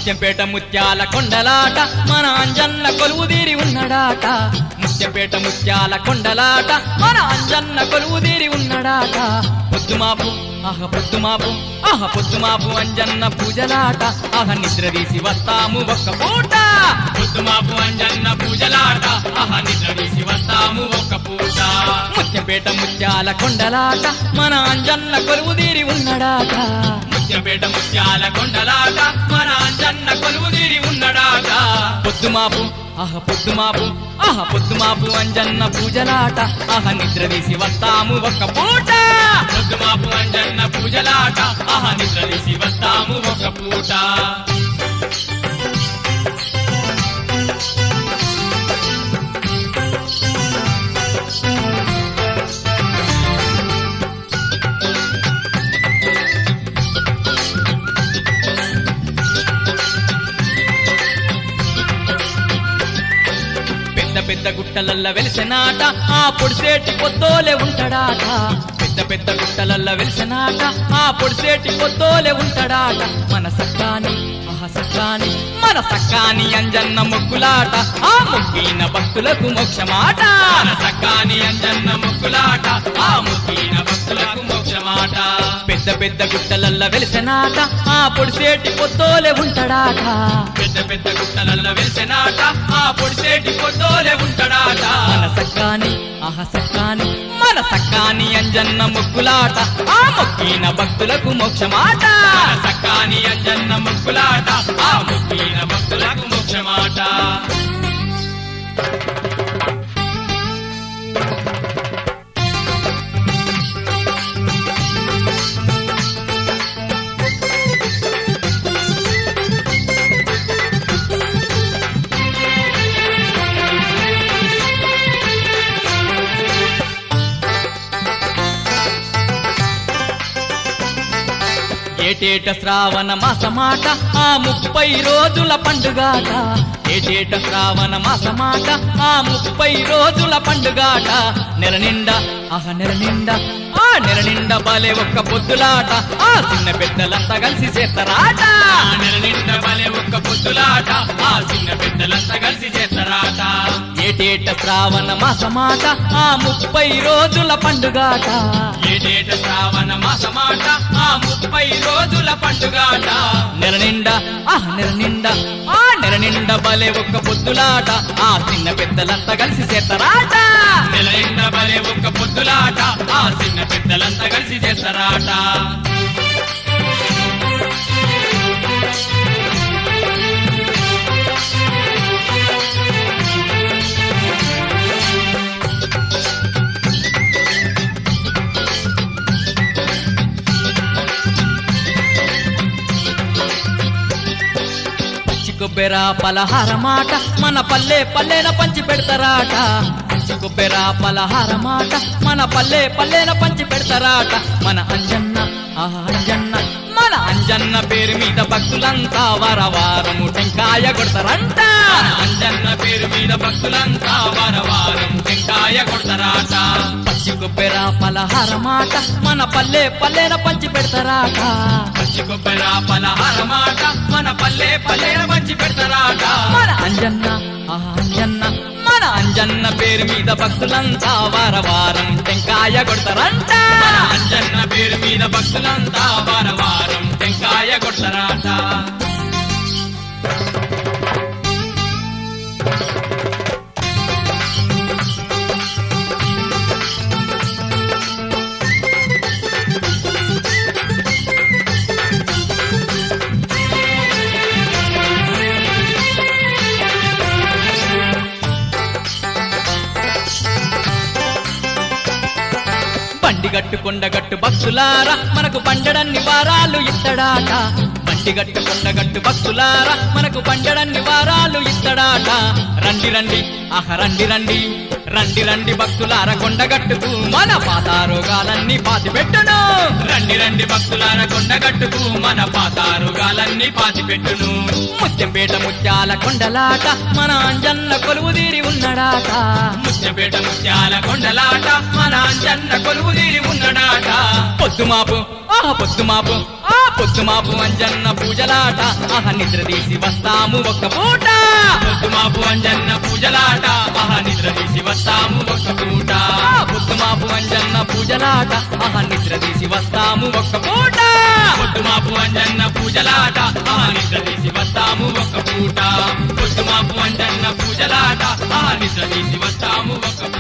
ముత్యంపేట ముత్యాల కొండలాట మన అంజన్న కొలువు తీరి ఉన్నడాట ముత్యంపేట ముత్యాల కొండలాట మన అంజన్న కొలువు తీరి ఉన్నడాట పొద్దుమాపు ఆహ పొద్దుమాపు ఆహ పొద్దుమాపు అంజన్న పూజలాట ఆహ నిద్ర తీసి వస్తాము ఒక్క పూట పొద్దుమాపు అంజన్న పూజలాట ఆహా నిద్ర తీసి వస్తాము ఒక్క పూట ముత్యంపేట ముత్యాల కొండలాట మన అంజన్న కొలువు తీరి ఉన్నడాట ముత్యపేట ముత్యాల కొండలాట మన అంజన్న కొలువు తీరి ఉన్నడాట పొద్దుమాపు ఆహ పొద్దుమాపు ఆహ పొద్దుమాపు అంజన్న పూజలాట ఆహ నిద్ర తీసి వస్తాము ఒక్క పూట పొద్దుమాపు అంజన్న పూజలాట ఆహా నిద్ర తీసి వస్తాము ఒక్క పూట పెద్ద పెద్ద గుట్టలల్ల వెలిసినాట ఆ పొడిసేటి పొద్దోలే ఉంటాడాట పెద్ద పెద్ద గుట్టలల్ల వెలిసినాట ఆ పొడిసేటి పొద్దోలే ఉంటాడాట మన సక్కాని ఆహ సక్కాని మన సక్కాని అంజన్న మొక్కులాట ఆ మొక్కిన భక్తులకు మోక్షమాట మన సక్కాని అంజన్న ముక్కులాట ఆ ముక్కిన భక్తులకు మోక్షమాట పెద్ద పెద్ద గుట్టలల్ల వెలిసినాట ఆ పొడిసేటి పొద్దోలే ఉంటాడాట పెద్ద పెద్ద గుట్టలలో వెలిసినాట ఆ పొడిసేటి పొద్దోలే ఉంటాడాట మన సక్కాని ఆహ సక్కాని మన సక్కాని అంజన్న మొక్కులాట ఆ మొక్కిన భక్తులకు మోక్షమాట మన సక్కాని అంజన్న ముక్కులాట ఆ ముక్కిన భక్తులకు మోక్షమాట ఏటేట శ్రావణ మాసమాట ఆ ముప్పై రోజుల పండుగాట ఏటేట శ్రావణ మాసమాట ఆ ముప్పై రోజుల పండుగాట నెల నిండా ఆహ నెల నిండా ఆ నెల నిండా బాలే ఒక్క పొద్దులాట ఆ చిన్న పెద్దలంతా కలిసి చేస్తారాట ఆ నెల నిండా భలే ఒక్క పొద్దులాట ఆ చిన్న పెద్దలంతా కలిసి చేస్తారాట ఏటేట శ్రావణ మాసమాట ఆ ముప్పై రోజుల పండుగాట ఏటేట శ్రావణ మాసమాట ఆ ముప్పై రోజుల పండుగాట నెల నిండా ఆ నెల నిండా ఆ నెల నిండా బలే ఒక్క పొద్దులాట ఆ చిన్న పెద్దలంతా కలిసి చేస్తారాట నెల నిండా భలే ఒక్క పొద్దులాట ఆ చిన్న పెద్దలంతా కలిసి చేస్తారాట పచ్చి కొబ్బెర పలహారమాట మన పల్లె పల్లెన పంచి పెడతారాట పచ్చి కొబ్బెర పలహారమాట మన పల్లె పల్లెన పంచి పెడతారాట మన అంజన్న ఆహా అంజన్న మన అంజన్న పేరు మీద భక్తులంతా వారవారము టెంకాయ కొడతారంట మన అంజన్న పేరు మీద భక్తులంతా వారవారం టెంకాయ కొడతారాట పచ్చి కొబ్బెర పలహారమాట మన పల్లె పల్లెన పంచి పెడతారాట పచ్చి కొబ్బరి పలహారమాట మన పల్లె పల్లెన మంచి పెడతారాట మన అంజన్న ఆహా అంజన్న మన అంజన్న పేరు మీద భక్తులంతా వారవారం టెంకాయ కొడతారంట మన అంజన్న పేరు మీద భక్తులంతా వారవారం టెంకాయ కొడతారాట బండి గట్టు కొండగట్టు భక్తులారా మనకు పండడన్ని వారాలు ఇత్తడాట బండి గట్టు కొండగట్టు భక్తులారా మనకు పండడన్ని వారాలు ఇత్తడాట రండి రండి ఆహ రండి రండి రండి రండి భక్తులార కొండగట్టుకు మన పాత రోగాలన్నీ పాతిపెట్టును రండి రండి భక్తులార కొండగట్టుకు మన పాతారుగాలన్నీ పాతిపెట్టును ముత్యంపేట ముత్యాల కొండలాట మన అంజన్న కొలువు తీరి ఉన్నడాట ముత్యపేట ముత్యాల కొండలాట మన అంజన్న కొలువు తీరి ఉన్నడాట పొద్దుమాపు ఆహ పొద్దుమాపు ఆ పొద్దుమాపు అంజన్న పూజలాట ఆహ నిద్ర తీసి వస్తాము ఒక్క పూట పొద్దుమాపు అంజన్న పూజలాట ఆహా నిద్ర తీసి వస్తాము ఒక్క పూట ఆ పొద్దుమాపు అంజన్న పూజలాట ఆహ నిద్ర తీసి వస్తాము ఒక్క పూట పొద్దుమాపు అంజన్న పూజలాట ఆహా నిద్ర తీసి వస్తాము ఒక్క పూట పొద్దుమాపు అంజన్న పూజలాట ఆహా నిద్ర తీసి వస్తాము ఒక్క